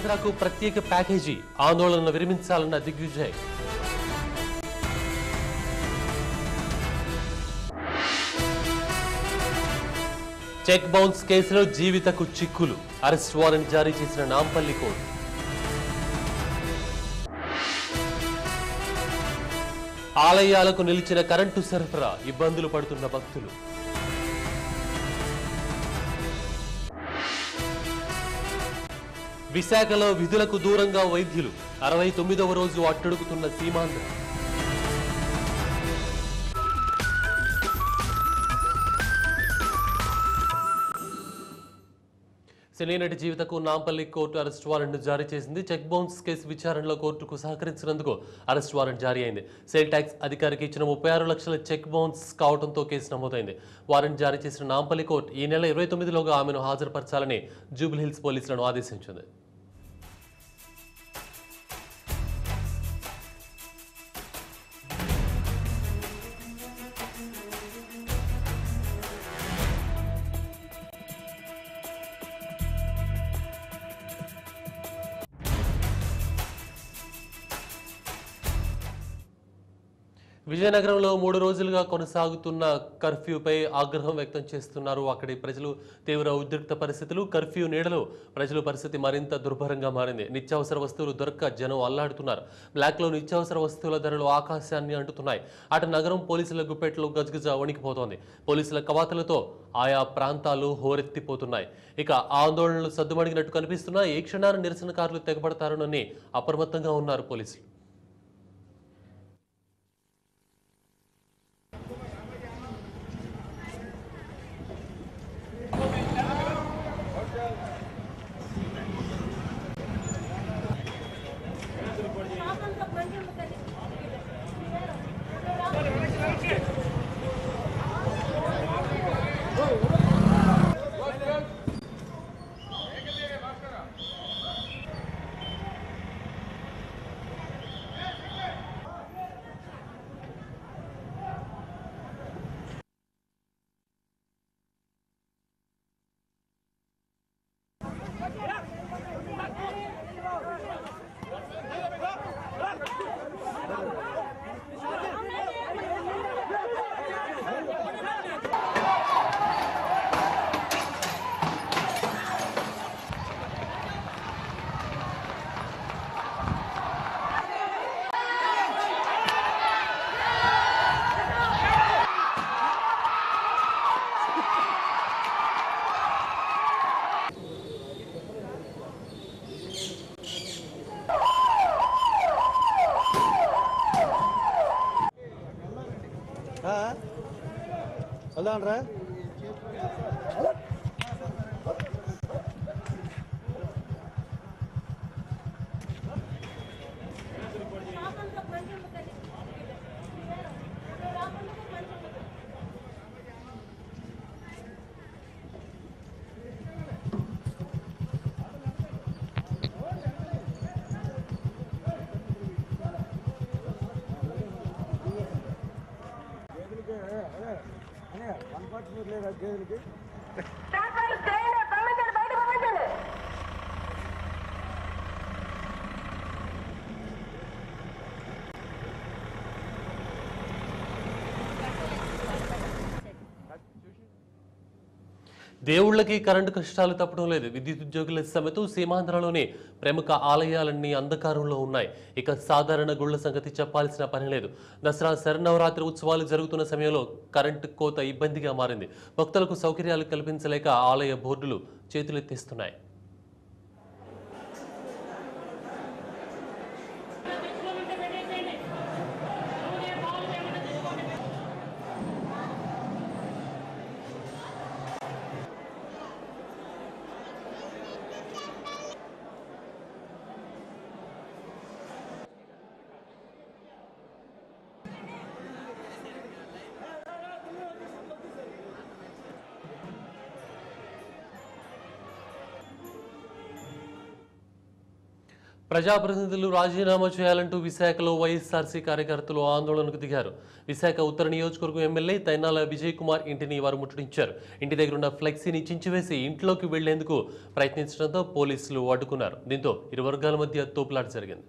సీమాంధ్రకు ప్రత్యేక ప్యాకేజీ ఆందోళన విరమించాలన్న Digvijay check bounce కేసులో జీవితకు చిక్కులు అరెస్ట్ వారెంట్ జారీ చేసిన నాంపల్లి కోర్టు ఆలయాలకు నిలిచిన కరెంటు సరఫరా ఇబ్బందులు పడుతున్న భక్తులు విశాఖలో విధులకు దూరంగా వైద్యులు అరవై తొమ్మిదవ రోజు అట్టడుగుతున్న సీమాంధ్ర సినీ నటి జీవితకు నాంపల్లి కోర్టు అరెస్ట్ వారెంట్ జారీ చేసింది చెక్ బౌన్స్ కేసు విచారణలో కోర్టుకు సహకరించినందుకు అరెస్ట్ వారెంట్ జారీ అయింది సేల్ ట్యాక్స్ అధికారికి ఇచ్చిన ముప్పై ఆరు లక్షల చెక్ బౌన్స్ కావడంతో కేసు నమోదైంది వారెంట్ జారీ చేసిన నాంపల్లి కోర్టు ఈ నెల ఇరవై తొమ్మిదిలోగా ఆమెను హాజరుపరచాలని జూబ్లీహిల్స్ పోలీసులను ఆదేశించింది విజయనగరంలో మూడు రోజులుగా కొనసాగుతున్న కర్ఫ్యూపై ఆగ్రహం వ్యక్తం చేస్తున్నారు అక్కడి ప్రజలు తీవ్ర ఉద్రిక్త పరిస్థితులు కర్ఫ్యూ నీడలో ప్రజల పరిస్థితి మరింత దుర్భరంగా మారింది నిత్యావసర వస్తువులు దొరక్క జనం అల్లాడుతున్నారు బ్లాక్లో నిత్యావసర వస్తువుల ధరలు ఆకాశాన్ని అంటుతున్నాయి అటు నగరం పోలీసుల గుప్పెట్లో గజగజ వణికిపోతోంది పోలీసుల కవాతులతో ఆయా ప్రాంతాలు హోరెత్తిపోతున్నాయి ఇక ఆందోళనలు సద్దుమణిగినట్టు కనిపిస్తున్నా ఏ క్షణాన నిరసనకారులు తెగబడతారోనని అప్రమత్తంగా ఉన్నారు పోలీసులు వెళ్దాండ్రా వన్ ఫార్టీ ఫోర్ లేదా గేదెలకి దేవుళ్ళకి కరెంటు కష్టాలు తప్పడం లేదు విద్యుత్ ఉద్యోగుల సమెతం సీమాంధ్రలోని ప్రముఖ ఆలయాలన్నీ అంధకారంలో ఉన్నాయి ఇక సాధారణ గుళ్ల సంగతి చెప్పాల్సిన పని లేదు దసరా శరన్నవరాత్రి ఉత్సవాలు జరుగుతున్న సమయంలో కరెంటు కోత ఇబ్బందిగా మారింది భక్తులకు సౌకర్యాలు కల్పించలేక ఆలయ బోర్డులు చేతులెత్తేస్తున్నాయి ప్రజాప్రతినిధులు రాజీనామా చేయాలంటూ విశాఖలో వైఎస్ఆర్సీ కార్యకర్తలు ఆందోళనకు దిగారు విశాఖ ఉత్తర నియోజకవర్గం ఎమ్మెల్యే తైనాల విజయ్ కుమార్ ఇంటిని వారు ముట్టడించారు ఇంటి దగ్గర ఉన్న ఫ్లెక్సీని చించివేసి ఇంట్లోకి వెళ్లేందుకు ప్రయత్నించడంతో పోలీసులు అడ్డుకున్నారు దీంతో ఇరు వర్గాల మధ్య తోపులాట జరిగింది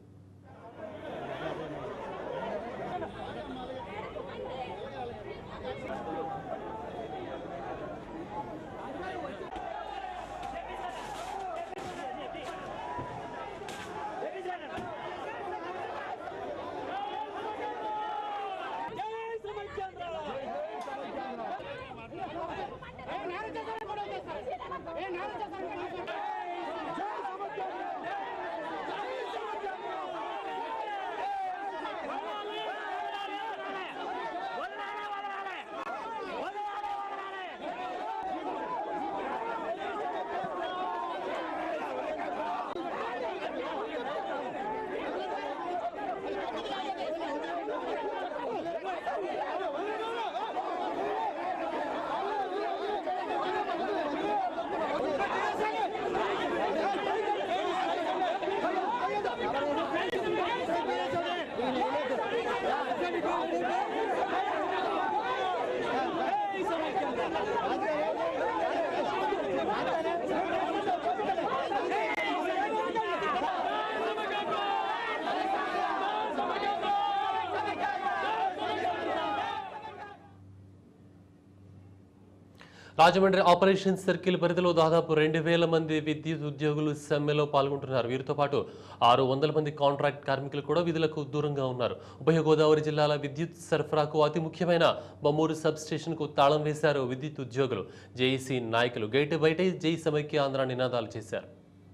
రాజమండ్రి ఆపరేషన్ సర్కిల్ పరిధిలో దాదాపు రెండు వేల మంది విద్యుత్ ఉద్యోగులు సమ్మెలో పాల్గొంటున్నారు వీరితో పాటు ఆరు వందల మంది కాంట్రాక్ట్ కార్మికులు కూడా విధులకు దూరంగా ఉన్నారు ఉభయ గోదావరి జిల్లాల విద్యుత్ సరఫరాకు అతి ముఖ్యమైన బొమ్మూరు సబ్ స్టేషన్కు తాళం వేశారు విద్యుత్ ఉద్యోగులు జేఈసీ నాయకులు గేటు బయటే జై సమైక్య ఆంధ్ర నినాదాలు చేశారు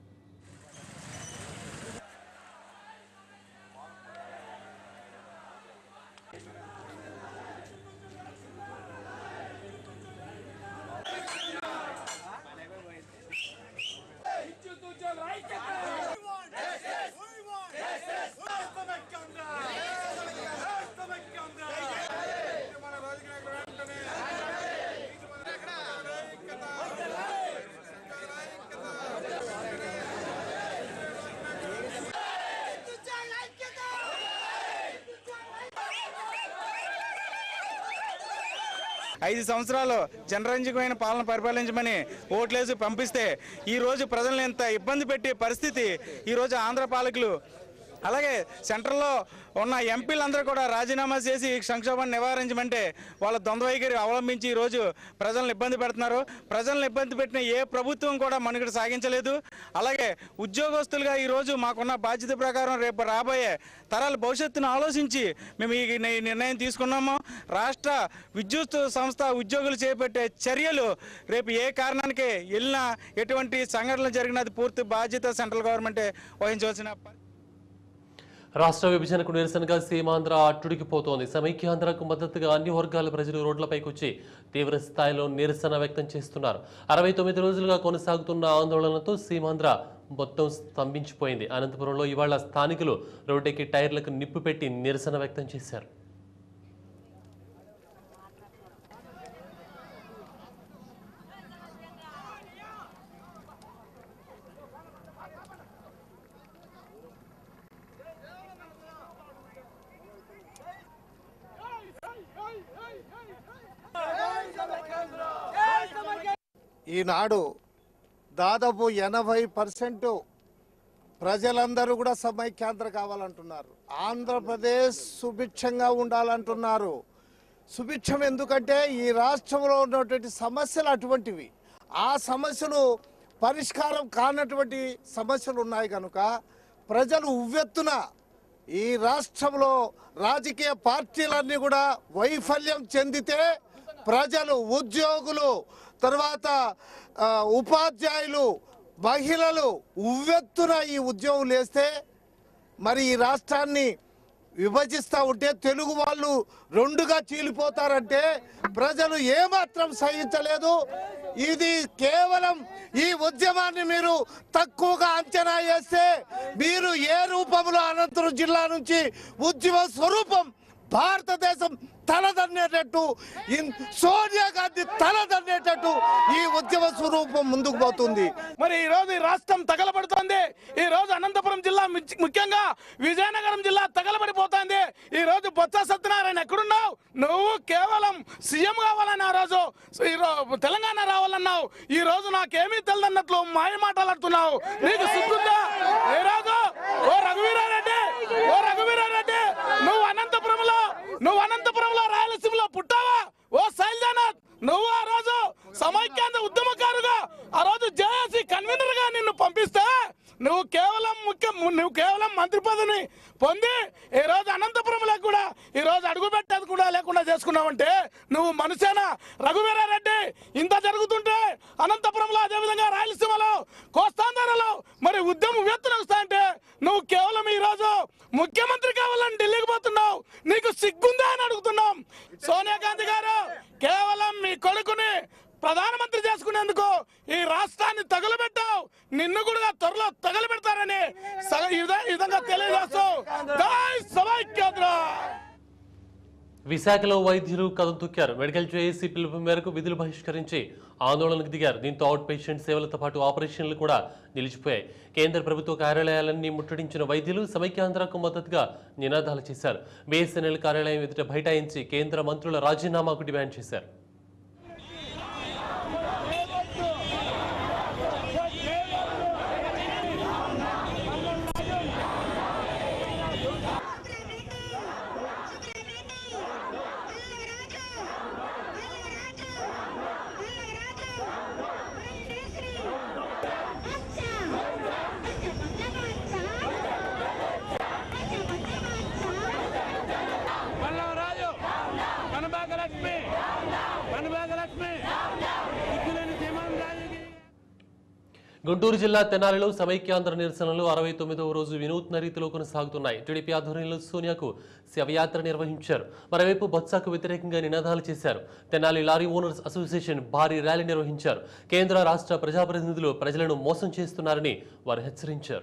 ఐదు సంవత్సరాలు జనరంజకమైన పాలన పరిపాలించమని ఓట్లేసి పంపిస్తే ఈ రోజు ప్రజల్ని ఎంత ఇబ్బంది పెట్టే పరిస్థితి ఈ రోజు ఆంధ్ర పాలకులు అలాగే సెంట్రల్లో ఉన్న ఎంపీలందరూ కూడా రాజీనామా చేసి సంక్షోభాన్ని నివారించమంటే వాళ్ళ ద్వంద్వ వైఖరి అవలంబించి ఈ రోజు ప్రజలను ఇబ్బంది పెడుతున్నారు ప్రజలను ఇబ్బంది పెట్టిన ఏ ప్రభుత్వం కూడా మనుగడ సాగించలేదు అలాగే ఉద్యోగస్తులుగా ఈ రోజు మాకున్న బాధ్యత ప్రకారం రేపు రాబోయే తరాల భవిష్యత్తును ఆలోచించి మేము ఈ ని- నిర్ణయం తీసుకున్నాము రాష్ట్ర విద్యుత్ సంస్థ ఉద్యోగులు చేపట్టే చర్యలు రేపు ఏ కారణానికి వెళ్ళినా ఎటువంటి సంఘటనలు జరిగినా అది పూర్తి బాధ్యత సెంట్రల్ గవర్నమెంటే వహించవలసిన ప- రాష్ట్ర విభజనకు నిరసనగా సీమాంధ్ర అట్టుడికిపోతోంది సమైక్యాంధ్రకు మద్దతుగా అన్ని వర్గాల ప్రజలు రోడ్లపైకి వచ్చి తీవ్ర స్థాయిలో నిరసన వ్యక్తం చేస్తున్నారు అరవై తొమ్మిది రోజులుగా కొనసాగుతున్న ఆందోళనతో సీమాంధ్ర మొత్తం స్తంభించిపోయింది అనంతపురంలో ఇవాళ స్థానికులు రోడ్డెక్కి టైర్లకు నిప్పు పెట్టి నిరసన వ్యక్తం చేశారు ఈనాడు దాదాపు ఎనభై పర్సెంట్ ప్రజలందరూ కూడా సమైక్యాంధ్ర కావాలంటున్నారు ఆంధ్రప్రదేశ్ సుభిక్షంగా ఉండాలంటున్నారు సుభిక్షం ఎందుకంటే ఈ రాష్ట్రంలో ఉన్నటువంటి సమస్యలు అటువంటివి ఆ సమస్యలు పరిష్కారం కానటువంటి సమస్యలు ఉన్నాయి కనుక ప్రజలు ఉవ్వెత్తున ఈ రాష్ట్రంలో రాజకీయ పార్టీలన్నీ కూడా వైఫల్యం చెందితే ప్రజలు ఉద్యోగులు తర్వాత ఆ, ఉపాధ్యాయులు మహిళలు ఉవ్వెత్తున ఈ ఉద్యోగులు వేస్తే మరి ఈ రాష్ట్రాన్ని విభజిస్తూ ఉంటే తెలుగు వాళ్ళు రెండుగా చీలిపోతారంటే ప్రజలు ఏమాత్రం సహించలేదు ఇది కేవలం ఈ ఉద్యమాన్ని మీరు తక్కువగా అంచనా వేస్తే మీరు ఏ రూపంలో అనంతపురం జిల్లా నుంచి ఉద్యమ స్వరూపం భారతదేశం తలదన్నే తన్నేటట్టు ఇన్- సోనియా గాంధీ తల తన్నేటట్టు ఈ ఉద్యమ స్వరూపం ముందుకు పోతుంది మరి ఈ రోజు ఈ రాష్ట్రం తగలబడుతోంది ఈ రోజు అనంతపురం జిల్లా ముఖ్య- ముఖ్యంగా విజయనగరం జిల్లా తగలబడిపోతోంది ఈ రోజు బొత్స సత్యనారాయణ ఎక్కడున్నావు నువ్వు కేవలం సీఎం కావాలని ఆ రోజు ఈ రో- తెలంగాణ రావాలన్నావు ఈ రోజు నాకేమీ తెలియదన్నట్లు మాయ మాట్లాడుతున్నావు నీకు సిగ్గుందా ఏ రోజు ఓ రఘువీరారెడ్డి ఓ రఘువీరారెడ్డి నువ్వు అనంతపురంలో నువ్వు అనంతపురంలో రాయలసీమలో పుట్టావా ఓ శైలజానాథ్ నువ్వు ఆ రోజు సమైక్యాంధ్ర ఉద్యమకారుగా ఆ రోజు జేఏసీ కన్వీనర్ గా నిన్ను పంపిస్తే నువ్వు కేవలం ముఖ్య నువ్వు కేవలం మంత్రి పదవిని పొంది ఈ రోజు అనంతపురంలో కూడా ఈ రోజు అడుగు పెట్టేది కూడా లేకుండా చేసుకున్నావంటే నువ్వు మనిషేనా రఘువీరారెడ్డి ఇంత జరుగుతుంటే అనంతపురంలో అదేవిధంగా రాయలసీమలో కోస్తాంధ్రలో మరి ఉద్యమం వేత్తన అంటే నువ్వు కేవలం ఈ రోజు ముఖ్యమంత్రి కావాలని ఢిల్లీకి పోతున్నావు నీకు సిగ్గుందా అని అడుగుతున్నాం సోనియా గాంధీ గారు కేవలం మీ కొడుకుని ప్రధానమంత్రి చేసుకునేందుకు ఈ రాష్ట్రాన్ని తగులబెట్టావు నిన్ను కూడా త్వరలో తగలబెడతారని సగ- ఈ విధ- ఈ విధంగా తెలియజేస్తూ జై సమైక్యాంధ్ర విశాఖలో వైద్యులు కథం తొక్కారు మెడికల్ జేఏసీ పిలుపు మేరకు విధులు బహిష్కరించి ఆందోళనకు దిగారు దీంతో అవుట్ పేషెంట్ సేవలతో పాటు ఆపరేషన్లు కూడా నిలిచిపోయాయి కేంద్ర ప్రభుత్వ కార్యాలయాలన్నీ ముట్టడించిన వైద్యులు సమైక్యాంధ్రకు మద్దతుగా నినాదాలు చేశారు బీఎస్ఎన్ఎల్ కార్యాలయం ఎదుట బైఠాయించి కేంద్ర మంత్రుల రాజీనామాకు డిమాండ్ చేశారు పల్లవరాజు కనబాగలక్ష్మి కనబాగలక్ష్మి దిక్కులేని సీమాన్ రాజుకి గుంటూరు జిల్లా తెనాలిలో సమైక్యాంధ్ర నిరసనలు అరవై తొమ్మిదవ రోజు వినూత్న రీతిలో కొనసాగుతున్నాయి టీడీపీ ఆధ్వర్యంలో సోనియాకు శవయాత్ర నిర్వహించారు మరోవైపు బొత్సాకు వ్యతిరేకంగా నినాదాలు చేశారు తెనాలి లారీ ఓనర్స్ అసోసియేషన్ భారీ ర్యాలీ నిర్వహించారు కేంద్ర రాష్ట్ర ప్రజాప్రతినిధులు ప్రజలను మోసం చేస్తున్నారని వారు హెచ్చరించారు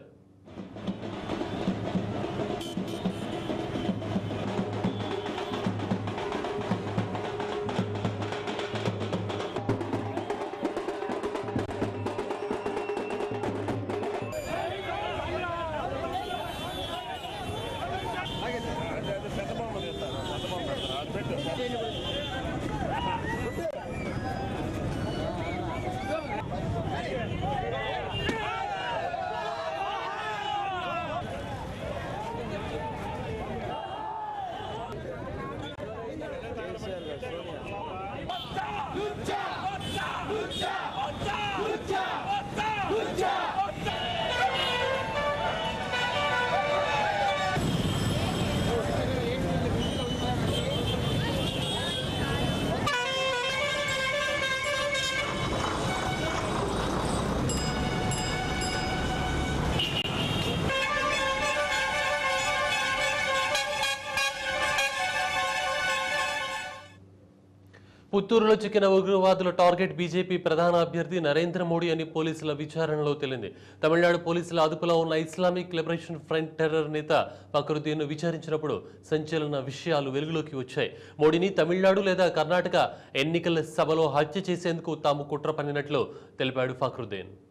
పుత్తూరులో చిక్కిన ఉగ్రవాదుల టార్గెట్ బీజేపీ ప్రధాన అభ్యర్థి నరేంద్ర మోడీ అని పోలీసుల విచారణలో తేలింది తమిళనాడు పోలీసుల అదుపులో ఉన్న ఇస్లామిక్ లిబరేషన్ ఫ్రంట్ టెర్రర్ నేత ఫక్రుద్దీన్ విచారించినప్పుడు సంచలన విషయాలు వెలుగులోకి వచ్చాయి మోడీని తమిళనాడు లేదా కర్ణాటక ఎన్నికల సభలో హత్య చేసేందుకు తాము కుట్ర పన్నినట్లు తెలిపాడు ఫక్రుద్దీన్